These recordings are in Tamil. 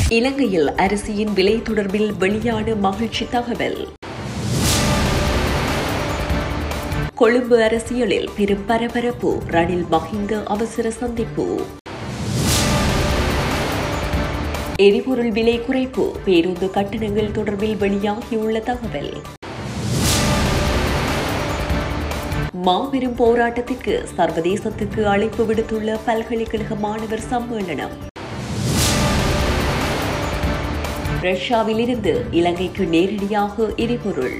இலங்கையில் அரிசியின் விலை தொடர்பில் வெளியான மகிழ்ச்சி தகவல் கொழும்பு அரசியலில் பெரும் பரபரப்பு ரணில் மஹிந்த அவசர சந்திப்பு எரிபொருள் விலை குறைப்பு பேருந்து கட்டணங்கள் தொடர்பில் வெளியாகியுள்ள தகவல் மாபெரும் போராட்டத்திற்கு சர்வதேசத்துக்கு அழைப்பு விடுத்துள்ள பல்கலைக்கழக மாணவர் சம்மேளனம் ரஷ்யாவிலிருந்து இலங்கைக்கு நேரடியாக எரிபொருள்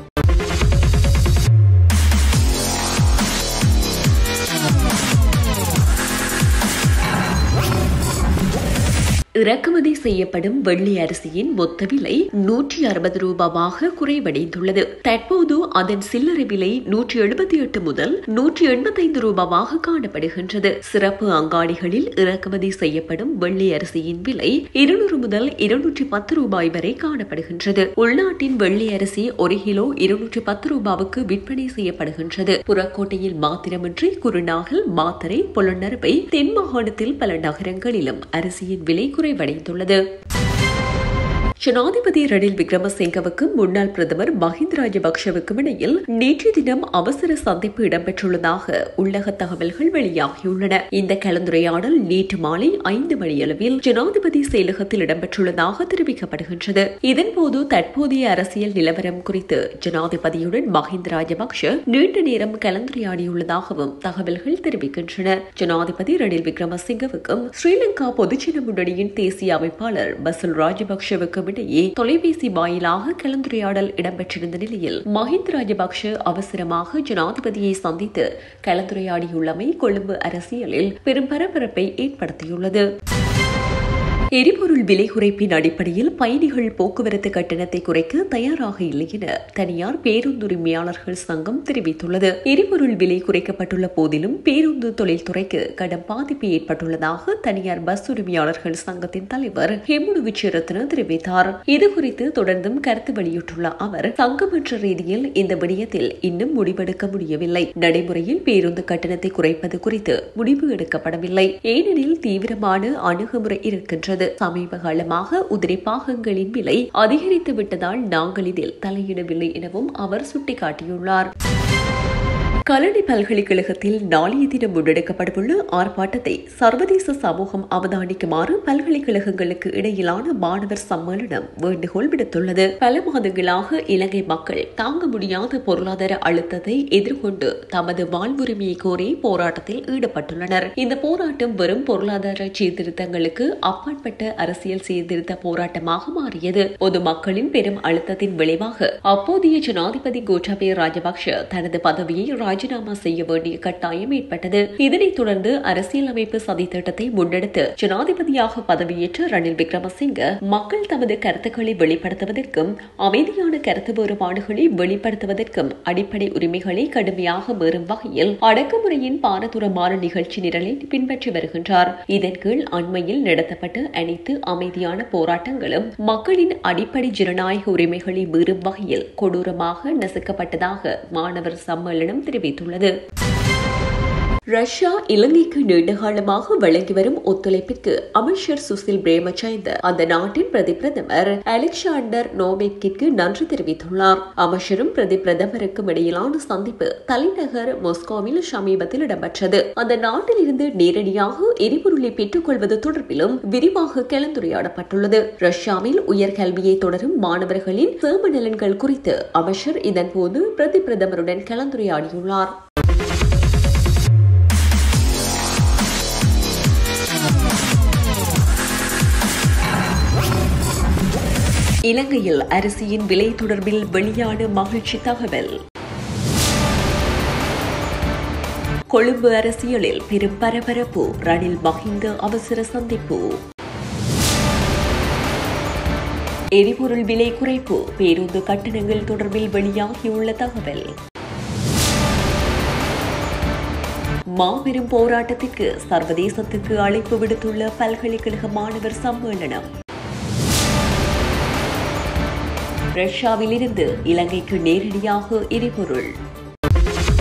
இறக்குமதி செய்யப்படும் வெள்ளி அரிசியின் மொத்த விலை நூற்றி அறுபது ரூபாவாக குறைவடைந்துள்ளது தற்போது அதன் சில்லறை விலை நூற்றி எழுபத்தி எட்டு முதல் நூற்றி எண்பத்தைந்து ரூபாவாக காணப்படுகின்றது சிறப்பு அங்காடிகளில் இறக்குமதி செய்யப்படும் வெள்ளி அரிசியின் விலை இருநூறு முதல் இருநூற்றி பத்து ரூபாய் வரை காணப்படுகின்றது உள்நாட்டின் வெள்ளி அரிசி ஒரு கிலோ இருநூற்றி பத்து ரூபாவுக்கு விற்பனை செய்யப்படுகின்றது புறக்கோட்டையில் மாத்திரமின்றி குருநாகல் மாத்தரை புலனறுவை தென் மாகாணத்தில் பல நகரங்களிலும் அரிசியின் விலை குறைவடைந்துள்ளது ஜனாதிபதி ரணில் விக்ரமசிங்கவுக்கும் முன்னாள் பிரதமர் மஹிந்த ராஜபக்சவுக்கும் இடையில் நேற்றைய தினம் அவசர சந்திப்பு இடம்பெற்றுள்ளதாக உள்ளக தகவல்கள் வெளியாகியுள்ளன இந்த கலந்துரையாடல் நேற்று மாலை ஐந்து மணியளவில் ஜனாதிபதி செயலகத்தில் இடம்பெற்றுள்ளதாக தெரிவிக்கப்படுகின்றது இதன்போது தற்போதைய அரசியல் நிலவரம் குறித்து ஜனாதிபதியுடன் மஹிந்த ராஜபக்ஷ நீண்ட நேரம் கலந்துரையாடியுள்ளதாகவும் தகவல்கள் தெரிவிக்கின்றன ஜனாதிபதி ரணில் விக்ரமசிங்கவுக்கும் ஸ்ரீலங்கா பொதுஜன முன்னணியின் தேசிய அமைப்பாளர் பசுல் ராஜபக்ஷவுக்கும் இடையே தொலைபேசி வாயிலாக கலந்துரையாடல் இடம்பெற்றிருந்த நிலையில் மஹிந்த ராஜபக்ஷ அவசரமாக ஜனாதிபதியை சந்தித்து கலந்துரையாடியுள்ளமை கொழும்பு அரசியலில் பெரும் பரபரப்பை ஏற்படுத்தியுள்ளது எரிபொருள் விலை குறைப்பின் அடிப்படையில் பயணிகள் போக்குவரத்து கட்டணத்தை குறைக்க தயாராக இல்லை என தனியார் பேருந்துரிமையாளர்கள் சங்கம் தெரிவித்துள்ளது எரிபொருள் விலை குறைக்கப்பட்டுள்ள போதிலும் பேருந்து தொழில்துறைக்கு கடும் பாதிப்பு ஏற்பட்டுள்ளதாக தனியார் பஸ் உரிமையாளர்கள் சங்கத்தின் தலைவர் ஹெமுடு விச்சரத்ன தெரிவித்தார் இதுகுறித்து தொடர்ந்தும் கருத்து வெளியிட்டுள்ள அவர் சங்கம் என்ற ரீதியில் இந்த விடயத்தில் இன்னும் முடிவெடுக்க முடியவில்லை நடைமுறையில் பேருந்து கட்டணத்தை குறைப்பது குறித்து முடிவு எடுக்கப்படவில்லை ஏனெனில் தீவிரமான அணுகுமுறை இருக்கின்றது வருகிறது சமீப காலமாக உதிரி பாகங்களின் விலை அதிகரித்து விட்டதால் நாங்கள் இதில் தலையிடவில்லை எனவும் அவர் சுட்டிக்காட்டியுள்ளார் கலனி பல்கலைக்கழகத்தில் நாளைய தினம் முன்னெடுக்கப்படவுள்ள ஆர்ப்பாட்டத்தை சர்வதேச சமூகம் அவதானிக்குமாறு பல்கலைக்கழகங்களுக்கு இடையிலான மாணவர் சம்மேளனம் வேண்டுகோள் விடுத்துள்ளது பல மாதங்களாக இலங்கை மக்கள் தாங்க முடியாத பொருளாதார அழுத்தத்தை எதிர்கொண்டு தமது வாழ்வுரிமையை கோரி போராட்டத்தில் ஈடுபட்டுள்ளனர் இந்த போராட்டம் வெறும் பொருளாதார சீர்திருத்தங்களுக்கு அப்பாற்பட்ட அரசியல் சீர்திருத்த போராட்டமாக மாறியது பொதுமக்களின் பெரும் அழுத்தத்தின் விளைவாக அப்போதைய ஜனாதிபதி கோட்டாபய ராஜபக்ஷ தனது பதவியை ராஜினாமா செய்ய வேண்டிய கட்டாயம் ஏற்பட்டது இதனைத் தொடர்ந்து அரசியலமைப்பு சதித்திட்டத்தை முன்னெடுத்து ஜனாதிபதியாக பதவியேற்ற ரணில் விக்ரமசிங்க மக்கள் தமது கருத்துக்களை வெளிப்படுத்துவதற்கும் அமைதியான கருத்து வேறுபாடுகளை வெளிப்படுத்துவதற்கும் அடிப்படை உரிமைகளை கடுமையாக மீறும் வகையில் அடக்குமுறையின் பாரதூரமான நிகழ்ச்சி நிரலை பின்பற்றி வருகின்றார் இதன் கீழ் அண்மையில் நடத்தப்பட்ட அனைத்து அமைதியான போராட்டங்களும் மக்களின் அடிப்படை ஜனநாயக உரிமைகளை மீறும் வகையில் கொடூரமாக நசுக்கப்பட்டதாக மாணவர் சம்மேளனம் தெரிவித்துள்ளது ரஷ்யா இலங்கைக்கு நீண்டகாலமாக வழங்கி வரும் ஒத்துழைப்பிற்கு அமைச்சர் சுசில் பிரேமச்சந்த் அந்த நாட்டின் பிரதி பிரதமர் அலெக்சாண்டர் நோவேக்கிற்கு நன்றி தெரிவித்துள்ளார் அமைச்சரும் பிரதி பிரதமருக்கும் இடையிலான சந்திப்பு தலைநகர் மொஸ்கோவில் சமீபத்தில் இடம்பெற்றது அந்த நாட்டில் இருந்து நேரடியாக எரிபொருளை பெற்றுக் கொள்வது தொடர்பிலும் விரிவாக கலந்துரையாடப்பட்டுள்ளது ரஷ்யாவில் உயர்கல்வியை தொடரும் மாணவர்களின் சேம நலன்கள் குறித்து அமைச்சர் இதன்போது பிரதி பிரதமருடன் கலந்துரையாடியுள்ளார் இலங்கையில் அரிசியின் விலை தொடர்பில் வெளியான மகிழ்ச்சி தகவல் கொழும்பு அரசியலில் பெரும் பரபரப்பு ரணில் மஹிந்த அவசர சந்திப்பு எரிபொருள் விலை குறைப்பு பேருந்து கட்டணங்கள் தொடர்பில் வெளியாகியுள்ள தகவல் மாபெரும் போராட்டத்திற்கு சர்வதேசத்துக்கு அழைப்பு விடுத்துள்ள பல்கலைக்கழக மாணவர் சம்மேளனம் ரஷ்யாவிலிருந்து இலங்கைக்கு நேரடியாக எரிபொருள்